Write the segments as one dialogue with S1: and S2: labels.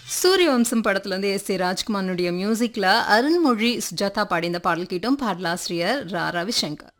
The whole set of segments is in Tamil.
S1: சூரியவம்சம் படத்துல இருந்து எஸ் சி ராஜ்குமாரனுடைய மியூசிக்ல அருண்மொழி சுஜாதா பாடி இந்த பாடல் கேட்டோம் பாடலாசிரியர் ரா ரவிசங்கர்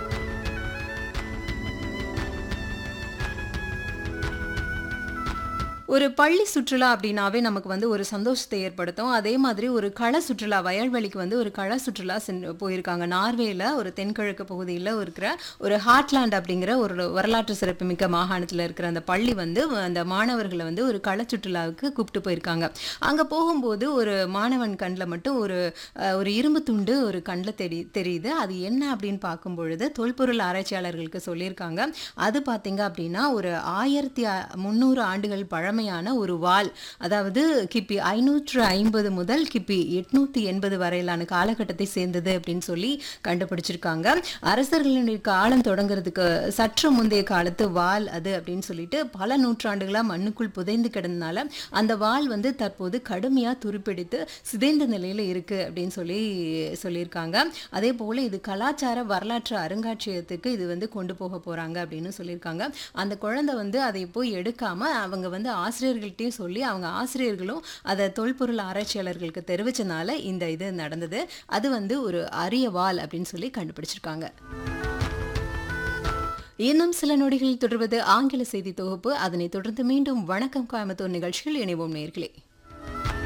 S1: ஒரு பள்ளி சுற்றுலா அப்படின்னாவே நமக்கு வந்து ஒரு சந்தோஷத்தை ஏற்படுத்தும் அதே மாதிரி ஒரு கள சுற்றுலா வயல்வெளிக்கு வந்து ஒரு கள சுற்றுலா சென்று போயிருக்காங்க நார்வேல ஒரு தென்கிழக்கு பகுதியில் இருக்கிற ஒரு ஹார்ட்லாண்ட் அப்படிங்கிற ஒரு வரலாற்று சிறப்புமிக்க மாகாணத்தில் இருக்கிற அந்த பள்ளி வந்து அந்த மாணவர்களை வந்து ஒரு கள சுற்றுலாவுக்கு கூப்பிட்டு போயிருக்காங்க அங்கே போகும்போது ஒரு மாணவன் கண்ணில் மட்டும் ஒரு அஹ், ஒரு இரும்பு துண்டு ஒரு கண்ணில் தெரி தெரியுது அது என்ன அப்படின்னு பார்க்கும் பொழுது தொல்பொருள் ஆராய்ச்சியாளர்களுக்கு சொல்லியிருக்காங்க அது பார்த்தீங்க அப்படின்னா ஒரு ஆயிரத்தி முந்நூறு ஆண்டுகள் பழமையான ஒரு வாள் அதாவது கிபி ஐநூற்று ஐம்பது முதல் கிபி எட்நூத்தி எண்பது வரையிலான காலகட்டத்தை சேர்ந்தது அப்படின்னு சொல்லி கண்டுபிடிச்சிருக்காங்க அரசர்களினுடைய காலம் தொடங்குறதுக்கு சற்று முந்தைய காலத்து வாள் அது அப்படின்னு சொல்லிட்டு பல நூற்றாண்டுகளா மண்ணுக்குள் புதைந்து கிடந்தனால அந்த வாள் வந்து தற்போது கடுமையா துருப்பிடித்து சிதைந்த நிலையில இருக்கு அப்படின்னு சொல்லி சொல்லியிருக்காங்க அதே போல இது கலாச்சார வரலாற்று அருங்காட்சியகத்துக்கு இது வந்து கொண்டு போக போறாங்க அப்படின்னு சொல்லியிருக்காங்க அந்த குழந்தை வந்து அதை போய் எடுக்காம அவங்க வந்து ஆசிரியர்கள்ட்டையும் சொல்லி அவங்க ஆசிரியர்களும் அதை தொல்பொருள் ஆராய்ச்சியாளர்களுக்கு தெரிவிச்சனால இந்த இது நடந்தது அது வந்து ஒரு அரிய வாள் அப்படின்னு சொல்லி கண்டுபிடிச்சிருக்காங்க இன்னும் சில நொடிகளில் தொடர்வது ஆங்கில செய்தி தொகுப்பு அதனைத் தொடர்ந்து மீண்டும் வணக்கம் கோயம்புத்தூர் நிகழ்ச்சியில் இணைவோம் நேர்களே